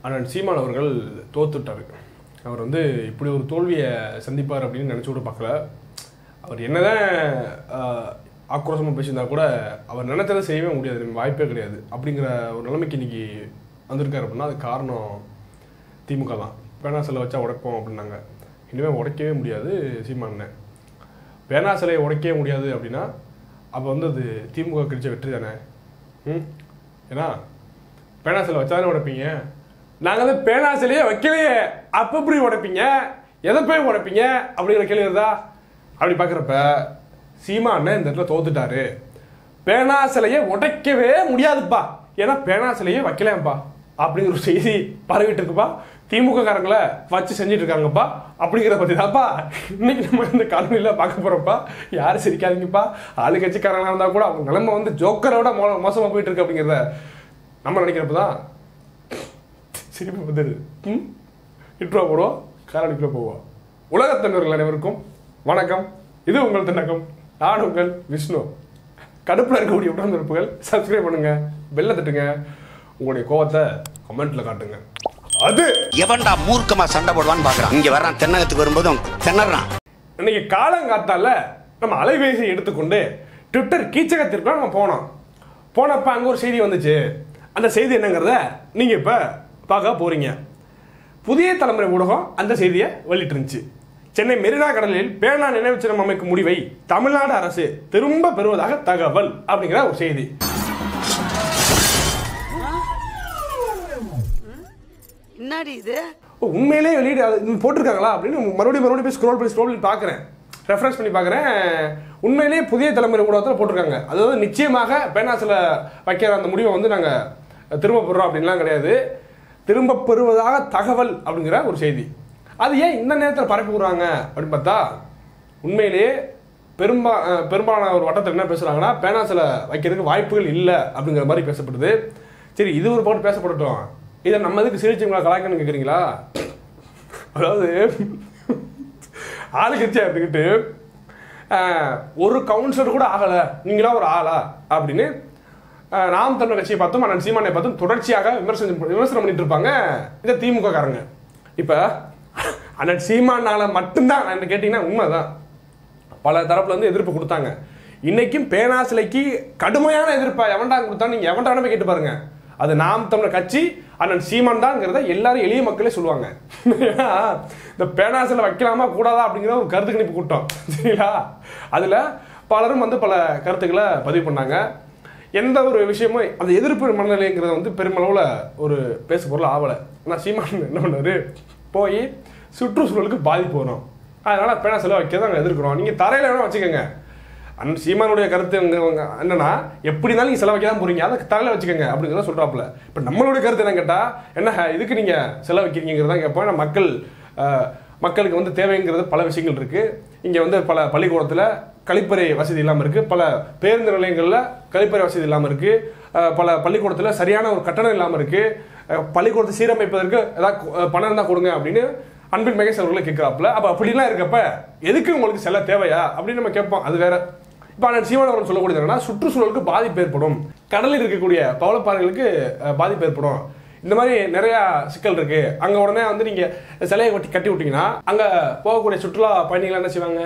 அண்ணன் சீமான் அவர்கள் தோத்துட்டார் அவர் வந்து இப்படி ஒரு தோல்வியை சந்திப்பார் அப்படின்னு நினச்சி கூட பார்க்கல அவர் என்னதான் ஆஹ், ஆக்ரோஷமா பேசியிருந்தா கூட அவர் நினைச்சதை செய்யவே முடியாது வாய்ப்பே கிடையாது அப்படிங்கிற ஒரு நிலைமைக்கு இன்னைக்கு வந்திருக்காரு அப்படின்னா அது காரணம் திமுக தான் பேனா சிலை வச்சா உடைப்போம் அப்படின்னாங்க இனிமேல் உடைக்கவே முடியாது சீமானே பேனா சிலையை உடைக்கவே முடியாது அப்படின்னா அப்போ வந்து அது திமுக கிடைச்ச வெற்றி தானே ம் ஏன்னா பேனா சிலை வச்சாதானே உடைப்பீங்க நாங்கள் வந்து பேனா சிலையே வைக்கலையே அப்போ எப்படி உடைப்பீங்க எதை போய் உடைப்பீங்க அப்படிங்கிற கேள்வி வருதா அப்படி பார்க்குறப்ப சீமா அண்ணன் இந்த இடத்துல தோத்துட்டாரு பேனா சிலையை உடைக்கவே முடியாதுப்பா ஏன்னா பேனா சிலையே வைக்கலாம்ப்பா அப்படிங்கிற ஒரு செய்தி பரவிட்டு இருக்குப்பா திமுக காரங்களை வச்சு செஞ்சுட்டு இருக்காங்கப்பா அப்படிங்கிற பத்தி தான்ப்பா இன்னைக்கு நம்ம இந்த காணொலியில் பார்க்க போறோம்ப்பா யாரும் சிரிக்காதீங்கப்பா ஆளுங்கட்சிக்காரங்களா இருந்தா கூட அவங்க நிலைமை வந்து ஜோக்கரோட மோ மோசமா போயிட்டு இருக்கு அப்படிங்கிறத நம்ம நினைக்கிறப்ப தான் சிரிப்பு வந்துடுது ம் இன்ட்ரோ போடுவோம் காரணிக்குள்ள போவோம் உலகத் தமிழர்கள் அனைவருக்கும் வணக்கம் இது உங்கள் திணக்கம் நான் உங்கள் விஷ்ணு கடுப்பில் இருக்கக்கூடிய உடன்பிறப்புகள் சப்ஸ்கிரைப் பண்ணுங்க பெல்ல தட்டுங்க உங்களுடைய கோவத்தை கமெண்ட்ல காட்டுங்க அது எவன்டா மூர்க்கமா சண்டை போடுவான்னு பாக்குறான் இங்க வர்றான் தென்னகத்துக்கு வரும்போதும் திணறான் இன்னைக்கு காலங்காத்தால நம்ம அலைபேசியை எடுத்துக்கொண்டு ட்விட்டர் கீச்சகத்திற்கு நம்ம போனோம் போனப்ப அங்க ஒரு செய்தி வந்துச்சு அந்த செய்தி என்னங்கிறத நீங்க இப்ப பார்க்க போறீங்க புதிய தலைமுறை ஊடகம் அந்த செய்தியை வெளியிட்டு இருந்துச்சு சென்னை மெரினா கடலில் பேனா நினைவு சின்னம் அமைக்கும் முடிவை தமிழ்நாடு அரசு திரும்ப பெறுவதாக தகவல் அப்படிங்கிற ஒரு செய்தி என்னடி இது ஓ, உண்மையிலேயே வெளியிட அது இது போட்டிருக்காங்களா அப்படின்னு மறுபடியும் மறுபடியும் போய் ஸ்க்ரோல் பண்ணி ஸ்க்ரோல் பண்ணி பார்க்குறேன் ரெஃபரன்ஸ் பண்ணி பார்க்குறேன் உண்மையிலேயே புதிய தலைமுறை ஊடகத்தில் போட்டிருக்காங்க அதாவது நிச்சயமாக பேனாசில் வைக்கிற அந்த முடிவை வந்து நாங்கள் திரும்ப பெறுறோம் அப்படின்லாம் கிடையாது திரும்ப பெறுவதாக தகவல் அப்படிங்கிற ஒரு செய்தி அது ஏன் இந்த நேரத்தில் பரப்பி விடுறாங்க அப்படின்னு பார்த்தா உண்மையிலேயே பெரும்பா அஹ், பெரும்பாலான ஒரு வட்டத்தில் என்ன பேசுகிறாங்கன்னா பேனாசில் வைக்கிறதுக்கு வாய்ப்புகள் இல்லை அப்படிங்கிற மாதிரி பேசப்படுது சரி இது ஒரு பாட்டு பேசப்படட்டும் இதை நம்ம எதுக்கு சிரிச்சவங்களா கலாய்க்கணும்னு கேட்குறீங்களா அதாவது ஆளுங்கட்சியாக இருந்துக்கிட்டு ஆஹ், ஒரு கவுன்சிலர் கூட ஆகலை நீங்களா ஒரு ஆளா அப்படின்னு ஆஹ், நாம் தமிழர் கட்சியை பார்த்தும் அண்ணன் சீமானை பார்த்தும் தொடர்ச்சியாக விமர்சனம் விமர்சனம் பண்ணிட்டு இருப்பாங்க இந்த திமுக காரங்க இப்போ அண்ணன் சீமானால மட்டும்தான் நான் கேட்டிங்கன்னா உண்மைதான் பல தரப்புல இருந்து எதிர்ப்பு கொடுத்தாங்க இன்னைக்கும் பேனா சிலைக்கு கடுமையான எதிர்ப்பை எவன்டா கொடுத்தா நீங்க எவன்டா போய் கேட்டு பாருங்க அது நாம் தமிழர் கட்சி அண்ணன் சீமான் தான்ங்கிறத எல்லாரும் எளிய மக்களே சொல்லுவாங்க ஏன்னா, இந்த பேனா சிலை வைக்கலாமா கூடாதா அப்படிங்கிற ஒரு கருத்து கணிப்பு கூட்டம் சரிங்களா அதுல பலரும் வந்து பல கருத்துக்களை பதிவு பண்ணாங்க எந்த ஒரு விஷயமும் அந்த எதிர்ப்பு மனநிலைங்கிறத வந்து பெருமளவில் ஒரு பேச பொருள் ஆகலை ஆனால் சீமான் என்ன பண்ணாரு போய் சுற்றுச்சூழலுக்கு பாதிப்பு வரும் அதனால பேனா செலவு வைக்க நாங்கள் எதிர்க்கிறோம் நீங்கள் தரையில் வேணால் வச்சுக்கோங்க அண்ணன் சீமானுடைய கருத்து இங்க அவங்க என்னன்னா எப்படி இருந்தாலும் நீங்கள் செலவு வைக்க தான் போறீங்க அதை தரையில் வச்சுக்கோங்க அப்படிங்கிறத சொல்கிறாப்புல இப்போ நம்மளுடைய கருத்து என்ன கேட்டால் என்ன இதுக்கு நீங்கள் செலவு வைக்கிறீங்கிறதான் கேட்போம் ஏன்னா மக்கள் அஹ், மக்களுக்கு வந்து தேவைங்கிறது பல விஷயங்கள் இருக்கு இங்கே வந்து பல பள்ளிக்கூடத்தில் கழிப்பறை வசதி இல்லாமல் இருக்கு பல பேருந்து நிலையங்களில் கழிப்பறை வசதி இல்லாமல் இருக்கு அஹ், பல பள்ளிக்கூடத்தில் சரியான ஒரு கட்டணம் இல்லாமல் இருக்கு அஹ், பள்ளிக்கூடத்தை சீரமைப்பதற்கு ஏதாவது கு- அஹ், பணம் இருந்தால் கொடுங்க அப்படின்னு அன்பில் மகேஷ் அவர்களை கேட்கிறாப்புல அப்போ அப்படிலாம் இருக்கப்ப எதுக்கு உங்களுக்கு செல்ல தேவையா அப்படின்னு நம்ம கேட்போம் அது வேற இப்போ அண்ணன் சீமான் அவர்கள் சொல்லக்கூடியது என்னன்னா சுற்றுச்சூழலுக்கு பாதிப்பு ஏற்படும் கடலில் இருக்கக்கூடிய பவளப்பாறைகளுக்கு அஹ், பாதிப்பு ஏற்படும் இந்த மாதிரி நிறைய சிக்கல் இருக்கு அங்க உடனே வந்து நீங்க சிலையை கட்டி கட்டி விட்டீங்கன்னா அங்க போகக்கூடிய சுற்றுலா பயணிகள் என்ன செய்வாங்க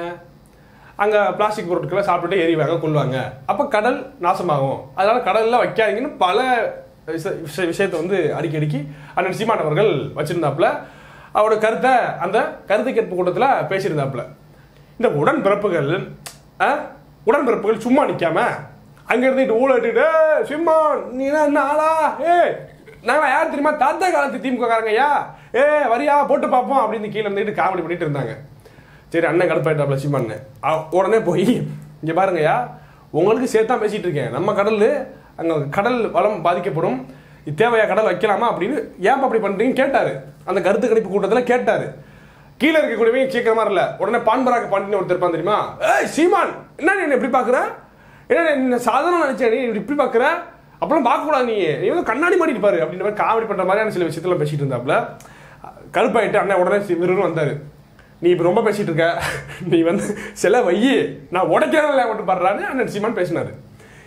அங்க பிளாஸ்டிக் பொருட்களை சாப்பிட்டுட்டு எரிவாங்க கொள்வாங்க அப்ப கடல் நாசமாகும் அதனால கடல்ல வைக்காதீங்கன்னு பல விஷ- விஷ- விஷயத்தை வந்து அடிக்கி அடிக்கி அண்ணன் சீமான் அவர்கள் வச்சிருந்தாப்புல அவரோட கருத்தை அந்த கருத்து கேட்பு கூட்டத்தில் பேசியிருந்தாப்புல இந்த உடன்பிறப்புகள் அஹ், உடன்பிறப்புகள் சும்மா நிக்காம அங்க இருந்துட்டு ஊழட்டிட்டு சிம்மான் நீ என்ன என்ன ஆளா ஏ நாங்க யார் தெரியுமா தாத்தா காலத்து திமுக காரங்கய்யா ஏ வரியா போட்டு பார்ப்போம் அப்படின்னு கீழே இருந்துட்டு காமெடி பண்ணிட்டு இருந்தாங்க சரி அண்ணன் கடுப்பாயிட்டாப்ல சீமான்னு அ- உடனே போய் இங்க பாருங்கய்யா உங்களுக்கு சேர்த்தா பேசிட்டு இருக்கேன் நம்ம கடல் அங்க கடல் வளம் பாதிக்கப்படும் இது தேவையா கடல் வைக்கலாமா அப்படின்னு ஏன் அப்படி பண்றீங்கன்னு கேட்டாரு அந்த கருத்து கணிப்பு கூட்டத்துல கேட்டாரு கீழே இருக்கக்கூடியவங்க சீக்கிரமா இல்ல உடனே பான்பராக பாண்டின்னு ஒருத்தர் இருப்பான் தெரியுமா ஏய் சீமான் என்ன நீ என்ன இப்படி பாக்குற என்ன நீ சாதாரண நினைச்சேன் நீ இப்படி பாக்குற அப்பெல்லாம் பார்க்க கூடாது நீ நீ வந்து கண்ணாடி மாட்டிட்டு பாரு அப்படின்ற மாதிரி காமெடி பண்ற மாதிரியான சில விஷயத்தெல்லாம் பேசிட்டு இருந்தாப்ல கருப்பாயிட்டு அண்ணன் உடனே விருன்னு வந்தாரு நீ இப்போ ரொம்ப பேசிட்டு இருக்க நீ வந்து சில வையி நான் உடைக்கிறதில்ல மட்டும் பாடுறான்னு அண்ணன் சீமான் பேசினாரு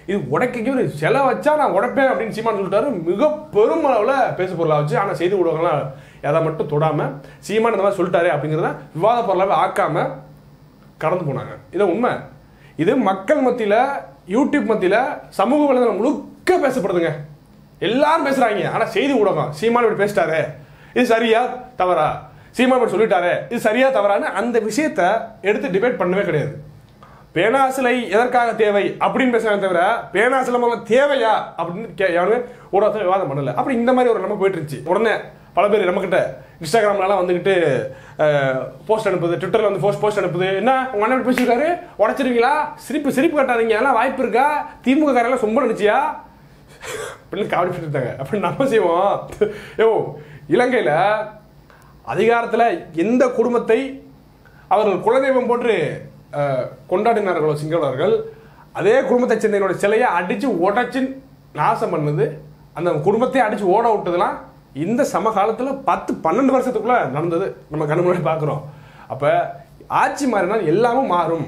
இது உடைக்க ஒரு சிலை வச்சா நான் உடைப்பேன் அப்படின்னு சீமான் சொல்லிட்டாரு மிக பெரும் அளவில் பேசு பொருளாக வச்சு ஆனால் செய்தி ஊடகங்கள்லாம் எதை மட்டும் தொடாம சீமான் இந்த மாதிரி சொல்லிட்டாரு அப்படிங்கிறத விவாத பொருளாவே ஆக்காம கடந்து போனாங்க இது உண்மை இது மக்கள் மத்தியில யூடியூப் மத்தியில சமூக வலைதளம் முழுக்க பேசப்படுதுங்க எல்லாரும் பேசுறாங்க ஆனா செய்தி ஊடகம் சீமான் இப்படி பேசிட்டாரு இது சரியா தவறா சீமான் இப்படி சொல்லிட்டாரு இது சரியா தவறான்னு அந்த விஷயத்த எடுத்து டிபேட் பண்ணவே கிடையாது பேனா சிலை எதற்காக தேவை அப்படின்னு பேசுறாங்க தவிர பேனா சிலை முதல்ல தேவையா அப்படின்னு கே எவனுமே ஊடகத்தில் விவாதம் பண்ணல அப்படி இந்த மாதிரி ஒரு நம்ம போயிட்டு இருந்துச்சு உடனே பல பேர் நம்மக்கிட்ட இன்ஸ்டாகிராம்லலாம் வந்துக்கிட்டு போஸ்ட் அனுப்புது ட்விட்டரில் வந்து போஸ்ட் போஸ்ட் அனுப்புது என்ன உங்க அண்ணன் இப்படி பேசியிருக்காரு உடச்சிருவீங்களா சிரிப்பு சிரிப்பு கட்டாதீங்க அதெல்லாம் வாய்ப்பு இருக்கா திமுக காரெல்லாம் சொம்ப நினைச்சியா அப்படின்னு காமெடி பண்ணிட்டு இருந்தாங்க அப்படி நம்ம செய்வோம் யோ இலங்கையில் அதிகாரத்தில் எந்த குடும்பத்தை அவர்கள் குலதெய்வம் போன்று அஹ், கொண்டாடினார்களோ சிங்களவர்கள் அதே குடும்பத்தை சேர்ந்தவங்களோட சிலையை அடித்து உடைச்சு நாசம் பண்ணது அந்த குடும்பத்தை அடித்து ஓட விட்டதெல்லாம் இந்த சமகாலத்தில் பத்து பன்னெண்டு வருஷத்துக்குள்ள நடந்தது நம்ம கண்ணு முன்னாடி பார்க்குறோம் அப்போ ஆட்சி மாறினால் எல்லாமும் மாறும்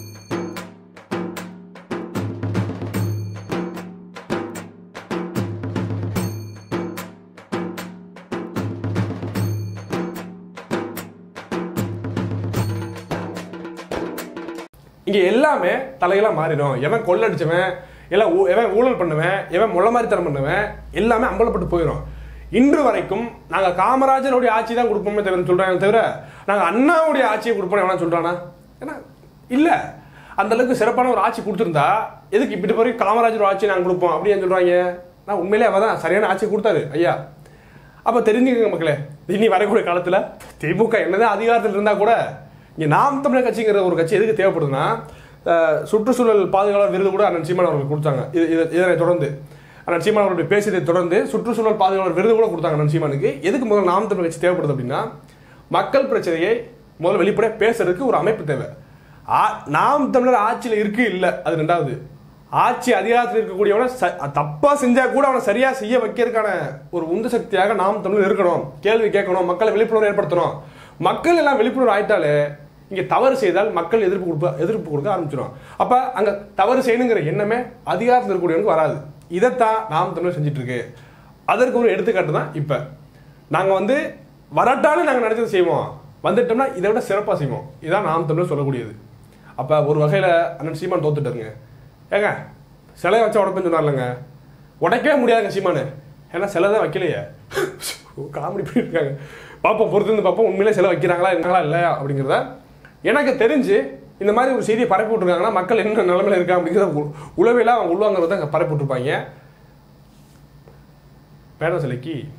இங்க எல்லாமே தலையெல்லாம் மாறிடும் எவன் கொள்ளடிச்சவன் எல்லாம் ஊ- எவன் ஊழல் பண்ணுவேன் எவன் முள்ள மாதிரி தரம் பண்ணுவேன் எல்லாமே அம்பலப்பட்டு போயிடும் இன்று வரைக்கும் நாங்க காமராஜருடைய ஆட்சி தான் கொடுப்போமே தவிர சொல்றாங்க தவிர நாங்க அண்ணாவுடைய ஆட்சியை கொடுப்போம் எவனா சொல்றானா ஏன்னா இல்ல அந்த அளவுக்கு சிறப்பான ஒரு ஆட்சி கொடுத்திருந்தா எதுக்கு இப்படி வரைக்கும் காமராஜர் ஆட்சி நாங்க கொடுப்போம் அப்படின்னு சொல்றாங்க நான் உண்மையிலே அவதான் சரியான ஆட்சி கொடுத்தாரு ஐயா அப்ப தெரிஞ்சுக்கங்க மக்களே இனி வரக்கூடிய காலத்துல திமுக என்னதான் அதிகாரத்தில் இருந்தா கூட இங்க நாம் தமிழர் கட்சிங்கிற ஒரு கட்சி எதுக்கு தேவைப்படுதுன்னா அஹ், சுற்றுச்சூழல் பாதுகாவலர் விருது கூட அண்ணன் சீமான் அவர்களுக்கு கொடுத்தாங்க இது இது- இதனை தொடர்ந்து அண்ணன் சீமான் அவர்களுடைய பேசியதை தொடர்ந்து சுற்றுச்சூழல் பாதுகாவலர் விருது கூட கொடுத்தாங்க அண்ணன் சீமானுக்கு எதுக்கு முதல்ல நாம் தமிழர் கட்சி தேவைப்படுது அப்படின்னா மக்கள் பிரச்சனையை முதல்ல வெளிப்படையாக பேசுறதுக்கு ஒரு அமைப்பு தேவை ஆ- நாம் தமிழர் ஆட்சியில் இருக்கு இல்லை அது ரெண்டாவது ஆட்சி அதிகாரத்தில் இருக்கக்கூடியவனை ச- தப்பா செஞ்சா கூட அவனை சரியா செய்ய வைக்கிறதுக்கான ஒரு உந்து சக்தியாக நாம் தமிழர் இருக்கணும் கேள்வி கேட்கணும் மக்களை விழிப்புணர்வு ஏற்படுத்தணும் மக்கள் எல்லாம் விழிப்புணர்வு ஆயிட்டாலே இங்க தவறு செய்தால் மக்கள் எதிர்ப்பு கொடுக்க எதிர்ப்பு கொடுக்க ஆரம்பிச்சிடும் அப்ப அங்க தவறு செய்யணுங்கிற எண்ணமே அதிகாரத்தில் இருக்கக்கூடியவனுக்கு வராது இதைத்தான் நாம் தமிழர் செஞ்சுட்டு இருக்கு அதற்கு ஒரு எடுத்துக்காட்டு தான் இப்ப நாங்க வந்து வரட்டாலும் நாங்க நினைச்சது செய்வோம் வந்துட்டோம்னா இதை விட சிறப்பா செய்வோம் இதான் நாம் தமிழர் சொல்லக்கூடியது அப்ப ஒரு வகையில அண்ணன் சீமான் தோத்துட்டாருங்க ஏங்க சிலையை வச்சா உடப்பேன்னு சொன்னார்லங்க உடைக்கவே முடியாதுங்க சீமானு ஏன்னா சிலை தான் வைக்கலையே காமெடி பண்ணியிருக்காங்க பார்ப்போம் பொறுத்து இருந்து பார்ப்போம் உண்மையிலே சிலை வைக்கிறாங்களா இருக்காங்களா இல்லையா அப்படிங்கிறத எனக்கு தெரிஞ்சு இந்த மாதிரி ஒரு செய்தியை பரப்பி விட்ருக்காங்கன்னா மக்கள் என்ன நிலைமையில இருக்கா அப்படிங்கிறத உ- உளவியலா அவங்க உள்வாங்கிறத பரப்பி விட்டுருப்பாங்க பேட சிலைக்கு